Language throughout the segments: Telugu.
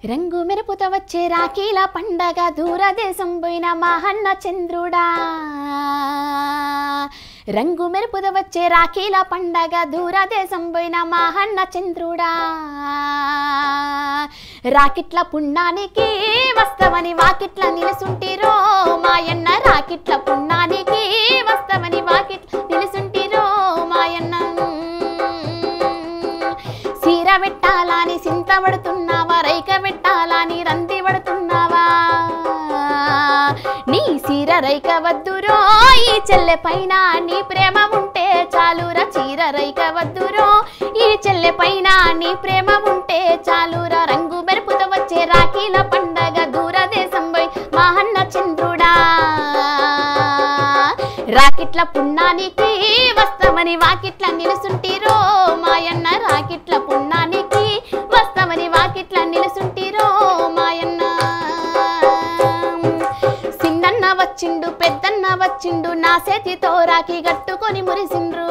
రంగు మెరుపుతో వచ్చే రాఖీల పండగ దూరదేశం పోయిన మహన్న చంద్రుడా రంగు మెరుపుతో వచ్చే రాఖీల పండగ దూరదేశం పోయిన మహన్న చంద్రుడా రాకిట్ల పుణ్యానికి వస్తవని వాకిట్ల నిలుసుంటిరో మాయన్న రాకిట్ల పుణ్యానికి వస్తవని వాకిట్ల నిలుసుంటిరో మాయన్న సీర పెట్టాలని సింత పడుతున్నావా రైక పెట్టాలని రంది పడుతున్నావా నీ సీర రైక వద్దురో ఈ చెల్లె పైన నీ ప్రేమ ఉంటే చాలురా చీర రైక వద్దురో ఈ చెల్లె పైన నీ ప్రేమ ఉంటే చాలురా రంగు మెరుపుతో వచ్చే రాఖీల పండగ దూరదేశం పోయి మహన్న చంద్రుడా రాకిట్ల పుణ్యానికి వస్తామని వాకిట్ల నిలుసుంటిరో మాయన్న రాకిట్ల పుణ్యానికి వస్తామని వాకిట్ల నిలుసుంటిరో మాయన్న సిన్నన్న వచ్చిండు పెద్దన్న వచ్చిండు నా చేతితో రాకి గట్టుకొని మురిసిండ్రు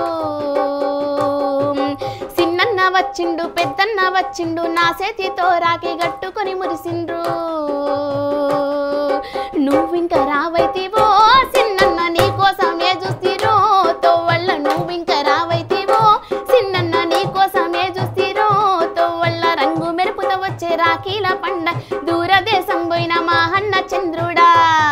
సిన్నన్న వచ్చిండు పెద్దన్న వచ్చిండు నా చేతితో రాకి గట్టుకొని మురిసిండ్రు నువ్వింక రావైతివో సిన్నన్న నీ కోసమే చూస్తిరో తోవళ్ళ నువ్వింక రావైతివో సిన్నన్న నీ కోసమే చూస్తిరో తోవళ్ళ రంగు మెరుపుతో వచ్చే రాఖీల పండ దూరదేశం పోయిన మహన్న చంద్రుడా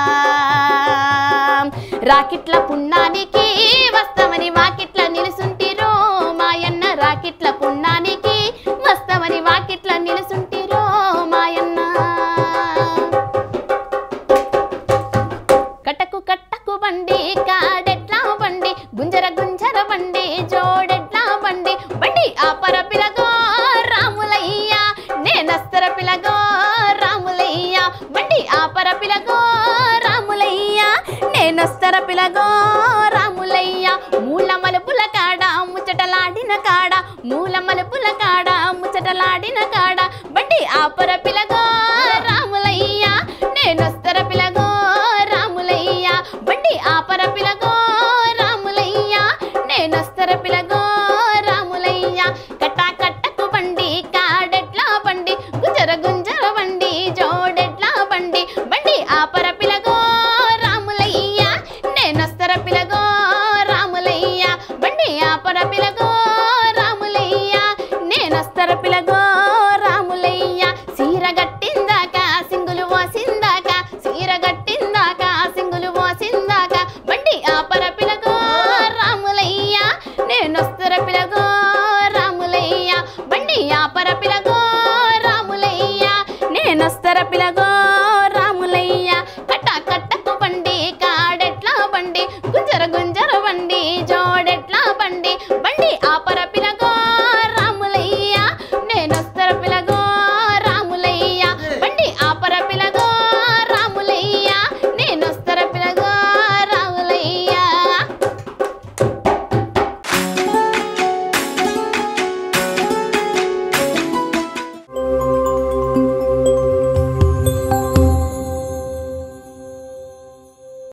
రాకిట్ల పుణ్యానికి వస్తామని వాకిట్ల నిలుసుంటిరో మాయన్న రాకిట్ల పుణ్యానికి వస్తామని వాకిట్ల నిలుసుంటిరో మాయన్న కటకు కట్టకు బండి కాడెట్లా బండి గుంజర గుంజర బండి జోడెట్లా బండి బండి ఆపర పిలగో రాములయ్య నేనస్తర పిలగో రాములయ్య బండి ఆపర పిలగో రాములయ్య నేనస్తర పిలగో రాములయ్య మూల మలుపుల కాడ ముచ్చటలాడిన కాడ మూల మలుపుల కాడ ముచ్చటలాడిన కాడ బండి ఆపర పిలగో రాములయ్య నేనొస్తర పిలగో రాములయ్య బండి ఆపర పిలగో రాములయ్య నేనొస్తర పిలగో రాములయ్య కట్టా కట్టకు బండి కాడెట్లా బండి గుజర గుంజర బండి జోడెట్లా బండి బండి ఆపర పిలగో రాములయ్య నేనొస్తర పిలగో రాములయ్య బండి ఆపర పిలగో రాములయ్య నేనొస్తర పిలగో